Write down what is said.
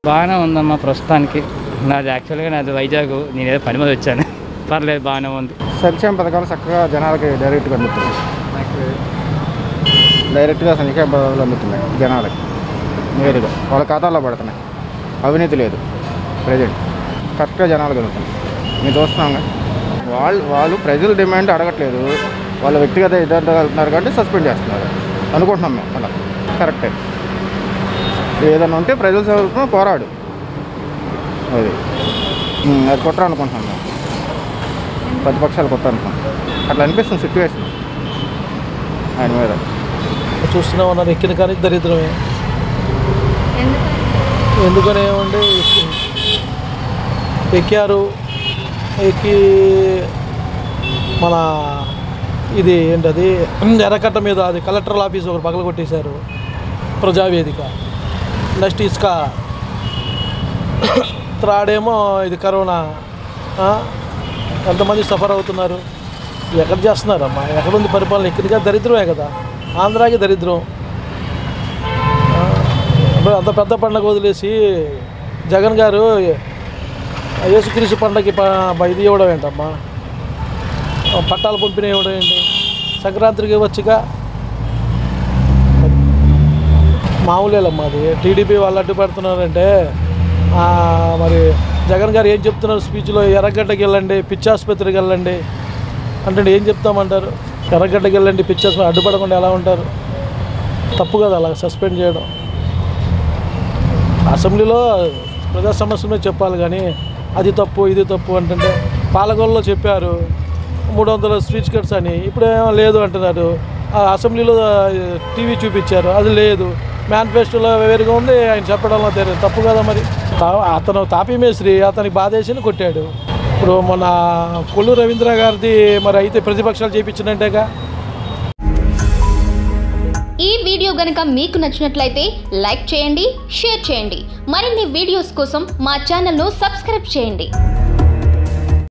బాగానే ఉందమ్మా ప్రస్తుతానికి నాది యాక్చువల్గా నాది వైజాగ్ నేను ఏదో పని మీద వచ్చాను పర్లేదు బాగానే ఉంది సంక్షేమ పథకాలు చక్కగా జనాలకి డైరెక్ట్గా అందుతున్నాయి డైరెక్ట్గా సంక్షేమ పథకాలు అందుతున్నాయి జనాలకి నేరుగా వాళ్ళ ఖాతాలో పడుతున్నాయి అవినీతి లేదు ప్రజెంట్ కరెక్ట్గా జనాలకు అందుతున్నాయి మేము చూస్తున్నాం వాళ్ళు వాళ్ళు ప్రజల డిమాండ్ అడగట్లేదు వాళ్ళ వ్యక్తిగత ఇద్దరు వెళ్తున్నారు కాబట్టి సస్పెండ్ చేస్తున్నారు అనుకుంటున్నాం మేము అలా కరెక్టే ఏదైనా ఉంటే ప్రజల తరఫున పోరాడు అది ఉమ్, అది కుట్ర అనుకుంటున్నాం మేము ప్రతిపక్షాలు కుట్ర అనుకుంటున్నాం అట్లా అనిపిస్తుంది సిచ్యువేషన్ ఆయన మీద చూస్తూనే ఉన్నారు ఎక్కిన కానీ దరిద్రమే ఎందుకని ఏమంటే ఎక్కారు ఎక్కి మన ఇది ఏంటది ఎర్రకట్ట మీద అది కలెక్టర్ ఆఫీస్ ఒకరు పగల కొట్టేశారు ప్రజావేదిక నెక్స్ట్ ఇసుక త్రాడేమో ఇది కరోనా ఆ? ఎంతమంది సఫర్ అవుతున్నారు ఎక్కడ చేస్తున్నారమ్మా ఎక్కడుంది పరిపాలన ఎక్కడిగా దరిద్రమే కదా ఆంధ్రాకి దరిద్రం ఆ, ఇప్పుడు అంత పెద్ద పండగ వదిలేసి జగన్ గారు యేసుక్రీస్తు పండగకి ప- ఇది ఇవ్వడం ఏంటమ్మా ఆ, పట్టాలు పంపిణీ ఇవ్వడం ఏంటి సంక్రాంతికి వచ్చిగా మామూలేలమ్మా అది టీడీపీ వాళ్ళు అడ్డు పెడుతున్నారంటే ఆ, మరి జగన్ గారు ఏం చెప్తున్నారు స్పీచ్లో ఎర్రగడ్డకి వెళ్ళండి పిచ్చి ఆసుపత్రికి వెళ్ళండి అంటే ఏం చెప్తామంటారు ఎర్రగడ్డకి వెళ్ళండి పిచ్చి ఆసుపత్రి అడ్డుపడకుండా ఎలా ఉంటారు తప్పు కదా అలా సస్పెండ్ చేయడం అసెంబ్లీలో ప్రజా సమస్యలు చెప్పాలి కానీ అది తప్పు ఇది తప్పు అంటుంటే పాలకొల్లో చెప్పారు మూడు వందల స్పీచ్ కట్స్ అని ఇప్పుడు ఏమో లేదు అంటున్నారు ఆ అసెంబ్లీలో టీవీ చూపించారు అది లేదు మేనిఫెస్టోలో వేరుగా ఉంది ఆయన చెప్పడంలో తెలియదు తప్పు కదా మరి తా- అతను తాపీ మేస్త్రి అతనికి బాధేసి కొట్టాడు ఇప్పుడు మొన్న కొల్లు రవీంద్ర గారిది మరి అయితే ప్రతిపక్షాలు చేయించినట్టేగా ఈ వీడియో గనుక మీకు నచ్చినట్లయితే లైక్ చేయండి షేర్ చేయండి మరిన్ని వీడియోస్ కోసం మా ఛానల్ను సబ్స్క్రైబ్ చేయండి